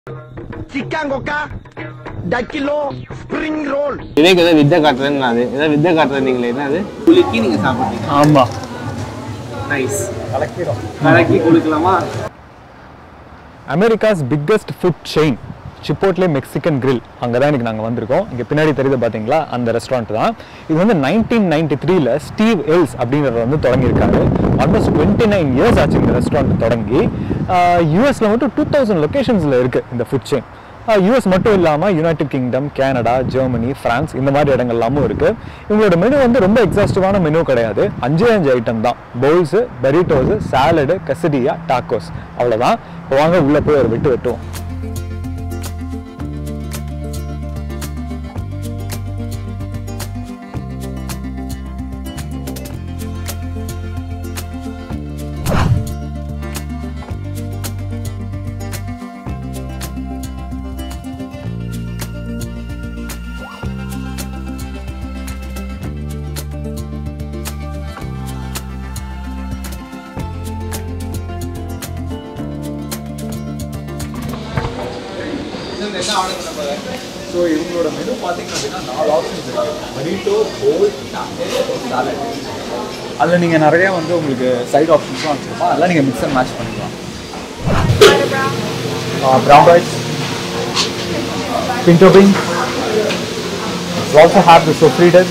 சிக்கான் coca tequila spring role Vivek ஏதோ வித்தை காட்டுறேன்னு அது ஏதோ வித்தை காட்டுறேன் நீங்களே என்ன அது குலுக்கி நீங்க சாப்பிடுறீங்க ஆமா நைஸ் கலக்கி குலுக்கலாமா America's biggest food chain Chipotle Mexican grill அங்கே தான் இன்னைக்கு நாங்கள் வந்திருக்கோம் இங்கே பின்னாடி தெரியுது பார்த்தீங்களா அந்த ரெஸ்டாரண்ட் தான் இது வந்து நைன்டீன் நைன்டி த்ரீல ஸ்டீவ் எல்ஸ் அப்படிங்கிறவர் வந்து தொடங்கியிருக்காரு ஆல்மோஸ்ட் டுவெண்ட்டி நைன் இயர்ஸ் ஆச்சு இந்த ரெஸ்டாரண்ட் தொடங்கி யூஎஸ்ல மட்டும் டூ தௌசண்ட் லொக்கேஷன்ஸில் இருக்குது இந்த ஃபுட் செயின் யூஎஸ் மட்டும் இல்லாமல் United Kingdom Canada Germany France இந்த மாதிரி இடங்கள்லாமும் இருக்குது இவங்களோட மெனு வந்து ரொம்ப எக்ஸாஸ்டிவான மெனு கிடையாது அஞ்சு அஞ்சு ஐட்டம் தான் bowls burritos salad quesadilla tacos அவ்வளோதான் இப்போ வாங்க உள்ளே போய் ஒரு விட்டு வெட்டுவோம் ஸோ இவங்களோட மெனு பார்த்தீங்க அப்படின்னா நாலு ஆப்ஷன்ஸ் இருக்குது மரிட்டோ போல் சாலட் அதில் நீங்கள் நிறைய வந்து உங்களுக்கு சைட் ஆப்ஷன்ஸ்லாம் வச்சுருப்போம் அதெல்லாம் நீங்கள் மிக்ஸ் அண்ட் மேட்ச் பண்ணிக்கலாம் brown rice pinto bean also have the sofritas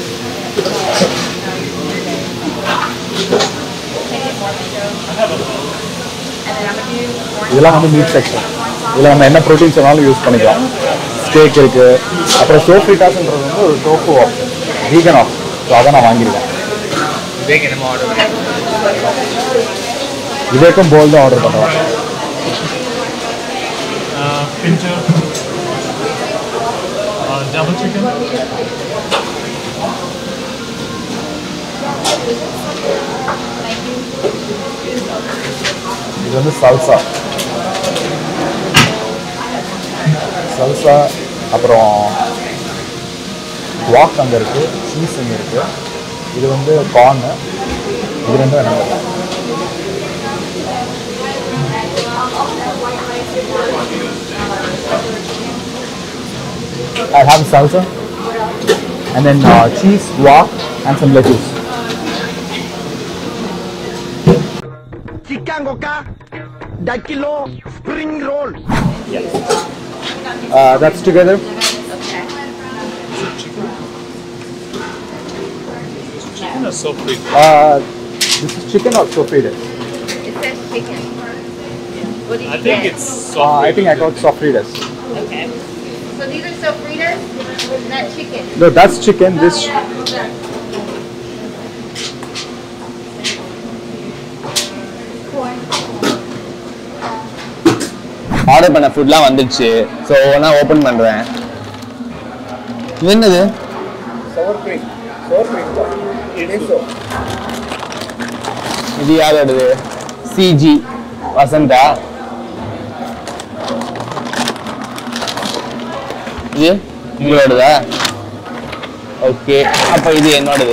இதெல்லாம் வந்து மீட் செக்ஷன் இதில் நம்ம என்ன ப்ரோட்டீன்ஸ் வேணாலும் யூஸ் பண்ணிக்கலாம் ஸ்டேக் இருக்கு அப்புறம் சோஃப்ரிட்டாஸ்ன்றது வந்து ஒரு tofu option vegan option so அதை நான் வாங்கியிருக்கேன் விவேக் என்னமோ ஆர்டர் விவேக்கும் போல் தான் ஆர்டர் பண்ணுவேன் uh, pincher, uh, double chicken, இது வந்து சல்சா சல்சா அப்புறம் வாக் அங்கே இருக்குது சீஸ் இங்கே இருக்குது இது வந்து கார்னு இது ரெண்டும் என்ன I have salsa and then uh, cheese, guac and some lettuce. Chicken coca tequila spring roll Uh, that's together. chicken or soft meat? Uh, this is chicken or sofritas? It says chicken. What did you I think get? it's Uh, soft I think I got sofritas. Okay. So these are sofritas, not chicken. No, that's chicken. This order பண்ண ஃபுட்லாம் வந்துடுச்சு so ஒவ்வொன்றா open பண்ணுறேன் இது என்னது sour cream. Sour cream. Queso. இது யாரோடது CG Vasantha இது உங்களோடதா okay அப்போ இது என்னோடது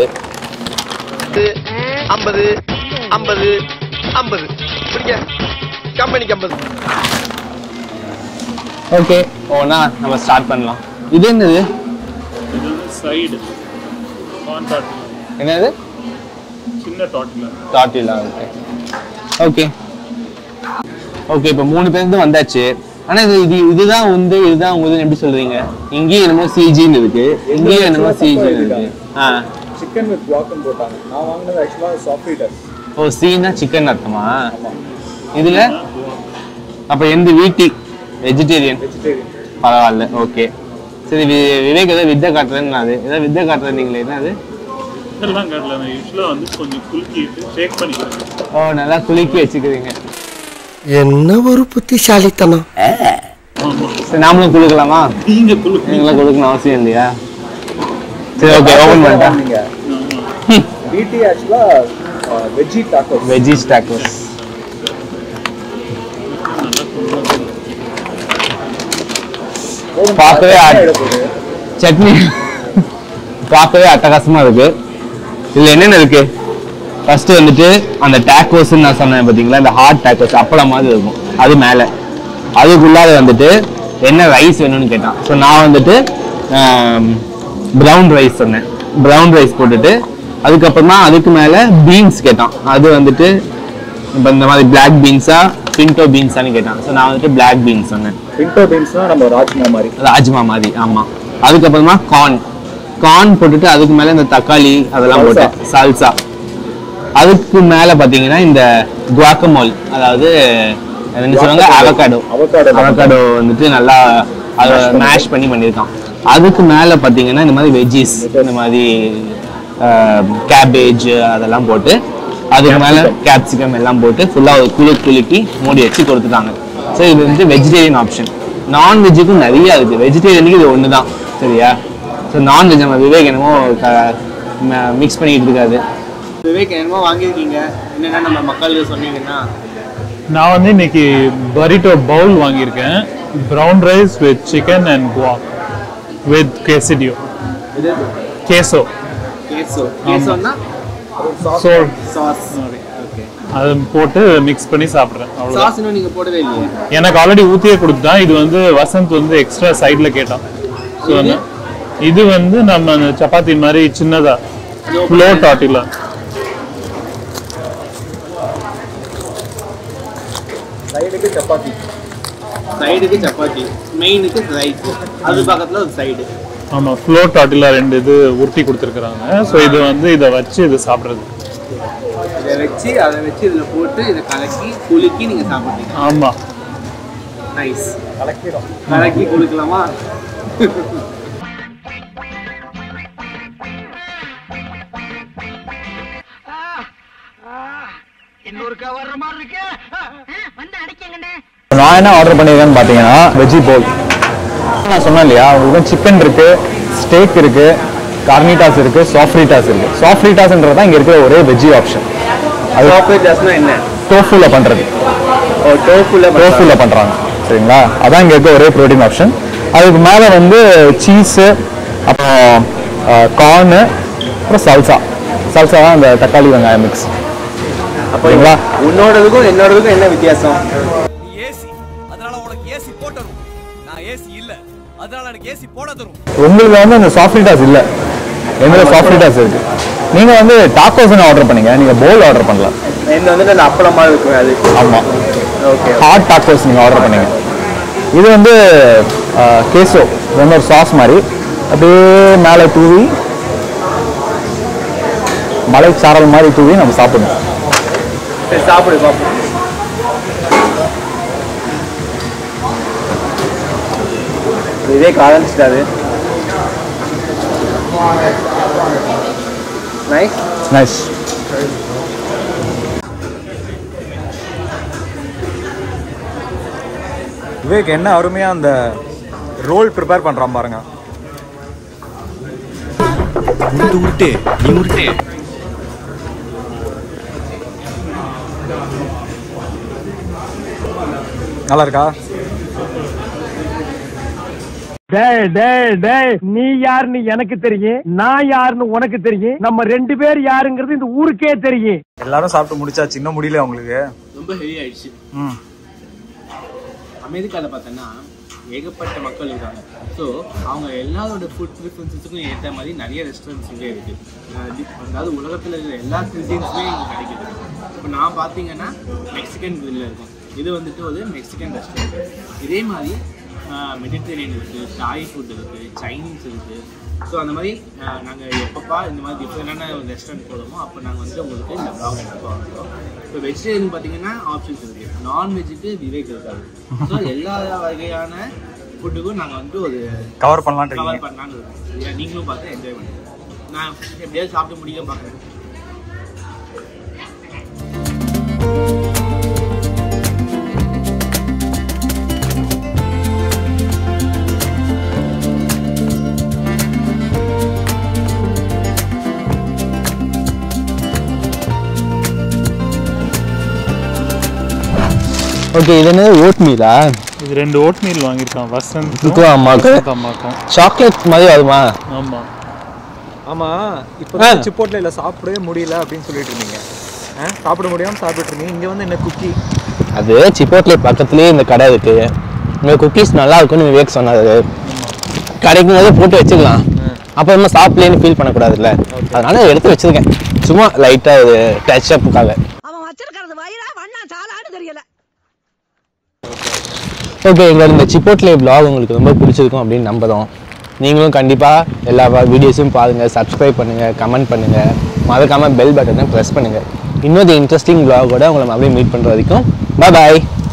ஐம்பது ஐம்பது ஐம்பது பிடிக்க கம்பெனிக்கு ஐம்பது ஓகே ஒவ்வொன்றா நம்ம ஸ்டார்ட் பண்ணலாம் இது என்னது இது வந்து சைடு கார்ன் டாட்டில் என்னது சின்ன tortilla tortilla okay okay okay இப்போ மூணு பேருந்து வந்தாச்சு ஆனா இது இது இதுதான் உந்து இதுதான் உங்களுதுன்னு எப்படி சொல்றீங்க இங்கேயும் என்னமோ சிஜின்னு இருக்கு இங்கேயும் என்னமோ சிஜி இருக்கு ஆ Chicken with guac and போட்டாங்க நான் வாங்கினது ஆக்சுவலாக sofritas. ஓ சீனா சிக்கன் அர்த்தமா இதுல அப்ப எந்த வீட்டி வெஜிடேரியன் Vegetarian. பரவாயில்ல ஓகே சரி வி- விவேக் ஏதோ வித்தை காட்டுறேன்னு அது ஏதோ வித்தை காட்டுறேன் நீங்களே என்ன அது இதெல்லாம் கடல நான் யூஸ்வலாக வந்து கொஞ்சம் குலுக்கிட்டு ஷேக் பண்ணிக்கிறேன் ஓ நல்லா குலுக்கி வச்சுக்கிறீங்க என்ன ஒரு புத்திசாலித்தனம் சரி நாமளும் குளுக்கலாமா நீங்கள் குலுக்கு நீங்களாம் கொடுக்கணும் அவசியம் இல்லையா சரி ஓகே ஓப்பன் பண்ணிட்டேன் வாங்குனீங்க. VT actually, uh, veggie tacos. Veggies tacos போதும், பார்க்கவே தனியா ஆ- எடுப்போது. சட்னி பார்க்கவே அட்டகாசமா இருக்கு இதுல என்னென்ன இருக்கு ஃபர்ஸ்ட் வந்துட்டு அந்த டேக்கோஸ் நான் சொன்னேன் பாத்தீங்களா இந்த ஹார்ட் டேக்கோஸ் அப்பளம் மாதிரி இருக்கும் அது மேல அதுக்குள்ளார வந்துட்டு என்ன ரைஸ் வேணும்னு கேட்டான் ஸோ நான் வந்துட்டு ப்ரௌன் ரைஸ் சொன்னேன் ப்ரௌன் ரைஸ் போட்டுட்டு அதுக்கப்புறமா அதுக்கு மேலே பீன்ஸ் கேட்டான் அது வந்துட்டு இப்போ இந்த மாதிரி பிளாக் பீன்ஸா பின்டோ பீன்ஸான்னு கேட்டான் ஸோ நான் வந்துட்டு பிளாக் பீன்ஸ் சொன்னேன் பின்டோ பீன்ஸ்னா நம்ம ராஜ்மா மாதிரி ராஜ்மா மாதிரி ஆமாம் அதுக்கப்புறமா கார்ன் கார்ன் போட்டுட்டு அதுக்கு மேலே இந்த தக்காளி அதெல்லாம் Salsa. போட்டேன் சால்சா அதுக்கு மேலே பார்த்தீங்கன்னா இந்த குவாக்கமோல் அதாவது என்ன சொல்லுவாங்க அவகாடோ Avocado. அவகாடோ வந்துட்டு நல்லா அதை மேஷ் பண்ணி பண்ணியிருக்கான் அதுக்கு மேலே பார்த்தீங்கன்னா இந்த மாதிரி வெஜ்ஜீஸ் இந்த மாதிரி கேபேஜ் அதெல்லாம் போட்டு அதுக்கு மேலே கேப்சிகம் எல்லாம் போட்டு ஃபுல்லாக குளு குலுக்கி மூடி வச்சு கொடுத்துட்டாங்க ஸோ இது வந்து வெஜிடேரியன் ஆப்ஷன் நான்வெஜ்ஜுக்கும் நிறைய இருக்குது வெஜிடேரியனுக்கு இது ஒன்று தான் சரியா ஸோ நான்வெஜ் நம்ம விவேக் என்னமோ மிக்ஸ் பண்ணிட்டு இருக்காது விவேக் என்னமோ வாங்கியிருக்கீங்க என்னென்ன நம்ம மக்களுக்கு சொன்னீங்கன்னா நான் வந்து இன்னைக்கு பரிட்டோ பவுல் வாங்கியிருக்கேன் brown rice with chicken and guac with கேசிடியோ இது கேசோ கேசோ கேசோன்னா ஸோ சாஸ் ஓகே அதை போட்டு மிக்ஸ் பண்ணி சாப்பிட்றேன் அவ்வளோ சாஸ் இன்னும் நீங்கள் போடவே இல்லையே எனக்கு ஆல்ரெடி ஊற்றியே கொடுத்தான் இது வந்து வசந்த் வந்து எக்ஸ்ட்ரா சைடில் கேட்டான் ஸோ இது? இது வந்து நம்ம அந்த சப்பாத்தி மாதிரி சின்னதா ஃப்ளோ டாட்டில சைடுக்கு சப்பாத்தி சைடுக்கு சப்பாத்தி மெயினுக்கு ரைஸ் அது பக்கத்தில் ஒரு சைடு ஆமாம் ஃப்ளோ டாட்டில ரெண்டு இது உருட்டி கொடுத்துருக்குறாங்க ஸோ இது வந்து இதை வச்சு இது சாப்பிட்றது இதை வச்சு அதை வச்சு இதில் போட்டு இதை கலக்கி குலுக்கி நீங்கள் சாப்பிட்றீங்க ஆமாம் நைஸ் கலக்கிடும் கலக்கி குலுக்கலாமா நான் என்ன ஆர்டர் பண்ணியிருக்கேன்னு பார்த்தீங்கன்னா வெஜ்ஜி போல் நான் சொன்னேன் இல்லையா உங்களுக்கு சிக்கன் இருக்கு ஸ்டேக் இருக்கு கார்னிட்டாஸ் இருக்கு சாஃப்ரிட்டாஸ் இருக்கு சாஃப்ரிட்டாஸ்ன்றது தான் இங்க இருக்கிற ஒரே வெஜ்ஜி ஆப்ஷன் அது சாப்பிட்டாஸ்னா என்ன டோஃபுல பண்றது ஓ டோஃபுல டோஃபுல பண்றாங்க சரிங்களா அதான் இங்க இருக்க ஒரே ப்ரோட்டீன் ஆப்ஷன் அதுக்கு மேல வந்து சீஸு அப்புறம் கார்னு அப்புறம் சல்சா சல்சா தான் அந்த தக்காளி வெங்காயம் மிக்ஸ் அப்படிங்களா உன்னோடதுக்கும் என்னோடதுக்கும் என்ன வித்தியாசம் ஏசி அதனால உனக்கு ஏசி போட்டரும் நான் ஏசி இல்ல அதனால எனக்கு ஏசி போட தரும் உங்களுக்கு வந்து அந்த சாஃப்ரிட்டாஸ் இல்ல எந்த சாஃப்ரிட்டாஸ் இருக்கு நீங்க வந்து டாக்கோஸ் ஆர்டர் பண்ணீங்க நீங்க போல் ஆர்டர் பண்ணலாம் என்ன வந்துட்டு அந்த அப்பளமா இருக்கும் அது ஆமா ஓகே ஹாட் டாக்கோஸ் நீங்க ஆர்டர் பண்ணீங்க இது வந்து கேசோ இது வந்து ஒரு சாஸ் மாதிரி அப்படியே மேலே தூவி மலை சாரல் மாதிரி தூவி நம்ம சாப்பிடணும் சரி சாப்பிடு பாப்போம் இதே ஆரம்பிச்சிட்டாரு நைஸ் நைஸ் விவேக் என்ன அருமையா அந்த ரோல் ப்ரிப்பேர் பண்றான் பாருங்க உருட்டு உருட்டு நீ உருட்டு நல்லா இருக்கா டேய் டேய் டேய் நீ யாருன்னு எனக்கு தெரியும் நான் யாருன்னு உனக்கு தெரியும் நம்ம ரெண்டு பேர் யாருங்கிறது இந்த ஊருக்கே தெரியும் எல்லாரும் சாப்பிட்டு முடிச்சாச்சு இன்னும் முடியல உங்களுக்கு ரொம்ப ஹெவி ஆயிடுச்சு ம் அமெரிக்காவில் பார்த்தோன்னா ஏகப்பட்ட மக்கள் இருக்காங்க ஸோ அவங்க எல்லாரோட ஃபுட் ப்ரிஃபரன்ஸுக்கும் ஏற்ற மாதிரி நிறைய ரெஸ்டாரண்ட்ஸ் இங்கே இருக்குது அதாவது உலகத்தில் இருக்கிற எல்லா cuisines-மே இங்கே கிடைக்குது இப்போ நான் பார்த்தீங்கன்னா மெக்சிகன் grill இருக்கும் இது வந்துட்டு ஒரு மெக்சிகன் ரெஸ்டாரண்ட் இதே மாதிரி மெடிட்டரேனியன் இருக்குது தாய் ஃபுட் இருக்குது சைனீஸ் இருக்குது ஸோ அந்த மாதிரி நாங்கள் எப்பப்பா இந்த மாதிரி டிஃப்ரெண்டான ரெஸ்டாரண்ட் போடுவோமோ அப்போ நாங்கள் வந்து உங்களுக்கு இந்த ப்ளாக் எடுத்து வாங்குறோம் இப்போ வெஜிடேரியன் பார்த்தீங்கன்னா ஆப்ஷன்ஸ் இருக்குது நான்வெஜ்ஜுக்கு விவேக் இருக்காது ஸோ எல்லா வகையான ஃபுட்டுக்கும் நாங்கள் வந்து ஒரு கவர் பண்ணலாம்னு கவர் பண்ணலான்னு இருக்கோம் சரியா? நீங்களும் பார்த்து என்ஜாய் பண்ணுங்க நான் எப்படியாவது சாப்பிட்டு முடிக்க பார்க்குறேன் ஓகே இது என்ன ஓட் மீலா இது ரெண்டு ஓட் மீல் வாங்கியிருக்கான் வசந்த் இதுக்கும் அம்மாக்கு அம்மாக்கும் சாக்லேட் மாதிரி வருமா ஆமா ஆமா இப்போ ஆ. சிப்போட்ல சாப்பிடவே முடியல அப்படின்னு சொல்லிட்டு இருந்தீங்க ஆ, சாப்பிட முடியாம சாப்பிட்டு இருந்தீங்க இங்க வந்து என்ன குக்கி அது சிப்போட்லே பக்கத்துலேயே இந்த கடை இருக்கு இந்த குக்கீஸ் நல்லா இருக்கும்னு விவேக் சொன்னாரு கிடைக்கும் போது போட்டு வச்சுக்கலாம் அப்புறமா சாப்பிடலன்னு ஃபீல் பண்ணக்கூடாதுல்ல அதனால எடுத்து வச்சிருக்கேன் சும்மா லைட்டாக ஒரு டச் அப்புக்காக அவன் வச்சிருக்கிறது வயிறா வண்ணா சாலான்னு தெரியல ஓகே எங்களோட இந்த சிப்போட்லே vlog உங்களுக்கு ரொம்ப பிடிச்சிருக்கும் அப்படின்னு நம்புகிறோம் நீங்களும் கண்டிப்பாக எல்லா வீடியோஸும் பாருங்கள் சப்ஸ்கிரைப் பண்ணுங்கள் கமெண்ட் பண்ணுங்கள் மறக்காமல் பெல் பட்டனை ப்ரெஸ் பண்ணுங்கள் இன்னொரு இன்ட்ரெஸ்டிங் vlog கூட உங்களை மறுபடியும் மீட் பண்ணுற வரைக்கும் பாய்